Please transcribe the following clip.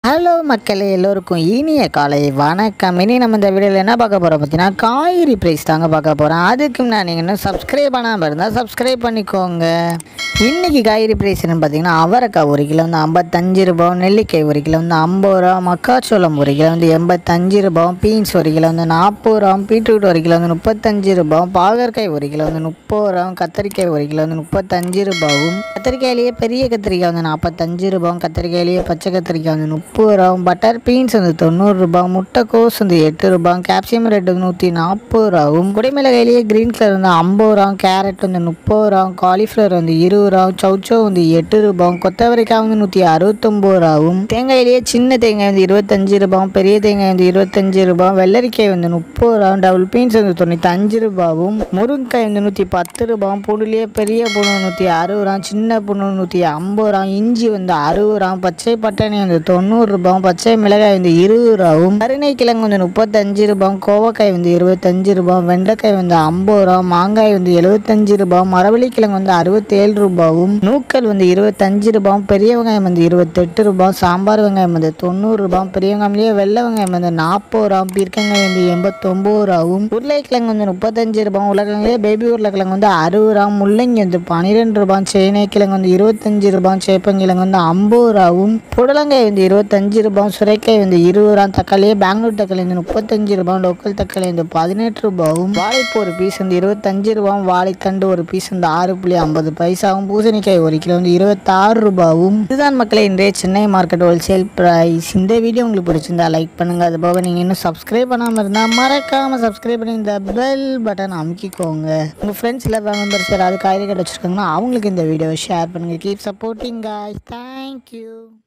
hello மக்களே எல்லோருக்கும் இனிய காலை வணக்கம் இனி நம்ம இந்த வீடியோவில் என்ன பார்க்க போகிறோம் பார்த்தீங்கன்னா காய்கறி ப்ரைஸ் தாங்க பார்க்க போகிறோம் அதுக்கு முன்னாடி நீங்கள் இன்னும் சப்ஸ்கிரைப் பண்ணாமல் இருந்தால் சப்ஸ்கிரைப் பண்ணிக்கோங்க இன்றைக்கி காய்கறி ப்ரைஸ் என்னன்னு பார்த்தீங்கன்னா அவரைக்காய் ஒரு கிலோ வந்து ஐம்பத்தஞ்சு ரூபாய் நெல்லிக்காய் ஒரு கிலோ வந்து ஐம்பது ரூபா மக்காச்சோளம் ஒரு கிலோ வந்து எண்பத்தஞ்சு ரூபாய் பீன்ஸ் ஒரு கிலோ வந்து நாற்பது ரூபா பீட்ரூட் ஒரு கிலோ வந்து முப்பத்தஞ்சு ரூபாய் பாகற்காய் ஒரு கிலோ வந்து முப்பது ரூபா கத்திரிக்காய் ஒரு கிலோ வந்து முப்பத்தஞ்சு ரூபாவும் கத்திரிக்காயிலேயே பெரிய கத்திரிக்காய் வந்து நாற்பத்தஞ்சு ரூபாயும் கத்திரிக்காயிலேயே பச்சை கத்திரிக்காய் வந்து முப்பது ரூபாயும் பட்டர் பீன்ஸ் வந்து தொண்ணூறு ரூபாய் முட்டைக்கோஸ் வந்து எட்டு ரூபாய் கேப்சியம் ரேட் வந்து நூற்றி நாற்பது ரூபாவும் குடைமிளகாயிலேயே க்ரீன் கலர் வந்து ஐம்பது ரூபா கேரட் வந்து முப்பது ரூபா காலிஃப்ளவர் வந்து இருபது ரூபா சௌச்சோ வந்து எட்டு ரூபாயும் கொத்தவரைக்காய் வந்து நூற்றி அறுபத்தொம்பது ரூபாவும் தேங்காயிலேயே சின்ன தேங்காய் வந்து இருபத்தஞ்சு ரூபாயும் பெரிய தேங்காய் வந்து இருபத்தஞ்சு ரூபாயும் வெள்ளரிக்காய் வந்து முப்பது ரூபாயும் டபுள் பீன்ஸ் வந்து தொண்ணூத்தஞ்சு ரூபாவும் முருங்கைக்காய் வந்து நூற்றி பத்து ரூபாயும் பூண்டுலேயே பெரிய பூண்டு நூற்றி அறுபது ரூபா சின்ன பூண்டு நூற்றி ஐம்பது ரூபா இஞ்சி வந்து அறுபது ரூபா பச்சை பட்டாணி வந்து தொண்ணூறு ரூபாயும் பச்சை மிளகாய் வந்து இருபது ரூபாவும் கருணை கிழங்கு வந்து முப்பத்தஞ்சு ரூபாயும் கோவக்காய் வந்து இருபத்தஞ்சு ரூபாயும் வெண்டைக்காய் வந்து ஐம்பது ரூபா மாங்காய் வந்து எழுபத்தஞ்சு ரூபாயும் மரவள்ளி கிழங்கு வந்து அறுபத்தேழு ரூபாவும் நூக்கல் வந்து இருபத்தஞ்சு ரூபாயும் பெரிய வெங்காயம் வந்து இருபத்தெட்டு ரூபாயும் சாம்பார் வெங்காயம் வந்து தொண்ணூறு ரூபாயும் பெரிய வெங்காயம்லேயே வெள்ளை வெங்காயம் வந்து நாற்பது ரூபாயும் பீர்க்கங்காய் வந்து எண்பத்தொம்பது ரூபாவும் உருளைக்கிழங்கு வந்து முப்பத்தஞ்சு ரூபாயும் உருளைக்கிழங்குலேயே பேபி உருளைக்கிழங்கு வந்து அறுபது ரூபா முள்ளங்கி வந்து பன்னிரெண்டு ரூபாய் சேனை கிழங்கு வந்து இருபத்தஞ்சு ரூபாய் சேப்பங்கிழங்கு வந்து ஐம்பது ரூபாவும் புடலங்காய் வந்து இருபத்தஞ்சு ரூபாயும் சுரைக்காய் வந்து இருபது ரூபா தக்காளியே பெங்களூர் தக்காளி வந்து முப்பத்தஞ்சு ரூபாய் லோக்கல் தக்காளி வந்து பதினெட்டு ரூபாயும் வாழைப்பூ ஒரு பீஸ் வந்து இருபத்தஞ்சு ரூபாயும் வாழைத்தண்டு ஒரு பீஸ் வந்து ஆறு புள்ளி ஐம்பது பைசாவும் பூசணிக்காய் ஒரு கிலோ வந்து இருபத்தாறு ரூபாவும் இதுதான் மக்களே இன்றைய சென்னை மார்க்கெட் ஹோல்சேல் ப்ரைஸ் இந்த வீடியோ உங்களுக்கு பிடிச்சிருந்தா லைக் பண்ணுங்க அது போக நீங்கள் இன்னும் சப்ஸ்கிரைப் பண்ணாமல் இருந்தால் மறக்காமல் சப்ஸ்கிரைப் பண்ணி இந்த பெல் பட்டன் அமுக்கிக்கோங்க உங்கள் ஃப்ரெண்ட்ஸ் இல்லை மெம்பர்ஸ் யாராவது காய்கறி கடை வச்சுருக்காங்கன்னா அவங்களுக்கு இந்த வீடியோவை ஷேர் பண்ணுங்கள் கீப் சப்போர்ட்டிங் காய்ஸ் தேங்க்யூ